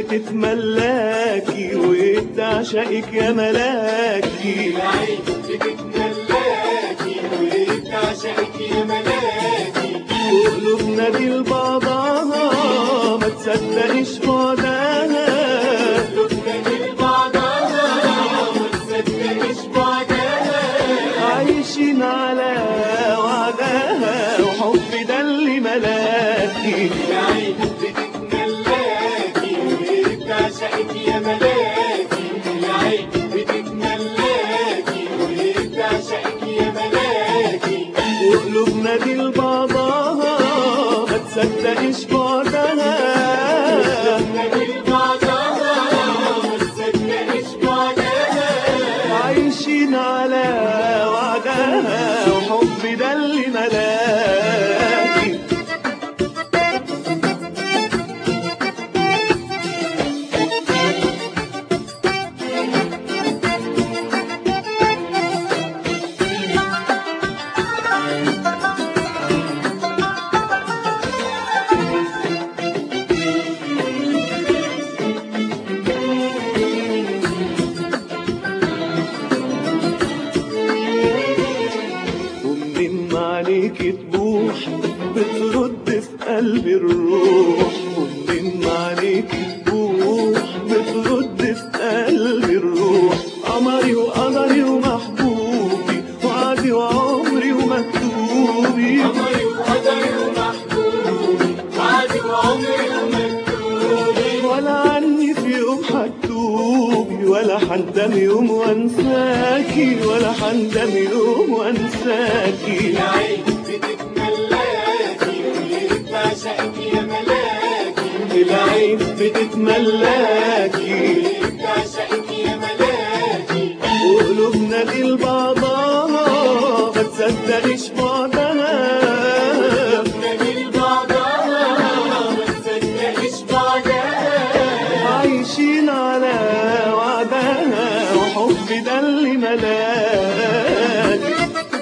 بتتملاكي وبتعشقك يا ملاكي العين بتتملاكي وبتعشقك يا ملاكي وقلوبنا دي لبعضها ما تصدقش بعدها قلوبنا من بعضها ما تصدقش بعدها عايشين على وعدها وحب ده اللي ملاكي العين بتتملاكي وبتعشقك يا ملاكي العين بتتملاكي وبتعشقك يا ملاكي وقلوبنا دي لبعضها ما تصدقش بعدها قلوبنا من بعضها ما تصدقش بعدها عايشين على وعدها وحب ده اللي ملاكي ومنين ما عليك تبوح بترد في قلبي الروح ومنين ما عليك تبوح بترد في قلبي الروح قمري وقدري ومحبوبي وعدي وعمري ومكتوبي قمري وقدري ومحبوبي وعدي وعمري ومكتوبي ولا عني في يوم حتوبي ولا حندم يوم وانساكي ولا حندم يوم وانساكي العين بتتملاكي وبتعشقك يا ملاكي العين بتتملاكي بتعشقك يا ملاكي وقلوبنا دي لبعضها ما تصدقش بعدها قلوبنا من بعضها ما تصدقش بعدها عايشين على وعدها وحب ده اللي ملاكي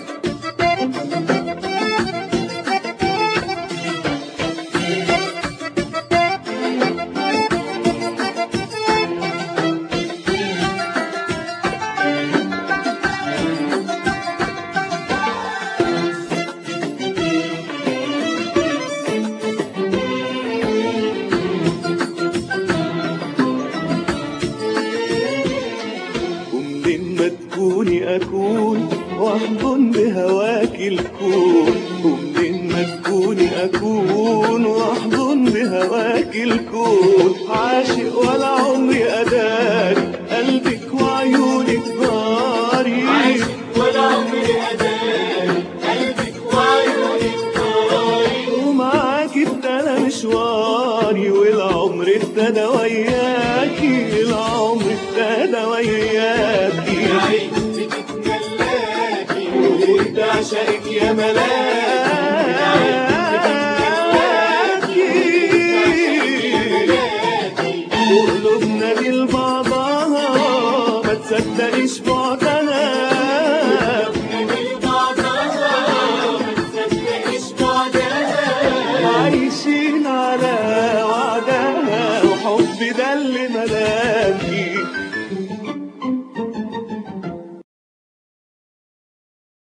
ومنين ما تكوني أكون وأحضن بهواك الكون ومنين ما تكوني أكون وأحضن بهواك الكون عاشق ولا عمري أداك قلبك وعيونك ناري عايش ولا عمري أداني قلبك وعيونك ناري ومعاك ابتدى مشواري والعمر ابتدى وياكي العمر ابتدى وياكي العين بتتملاكي وبتعشقك يا ملاكي وقلوبنا دي لبعضها ما تصدقش بعض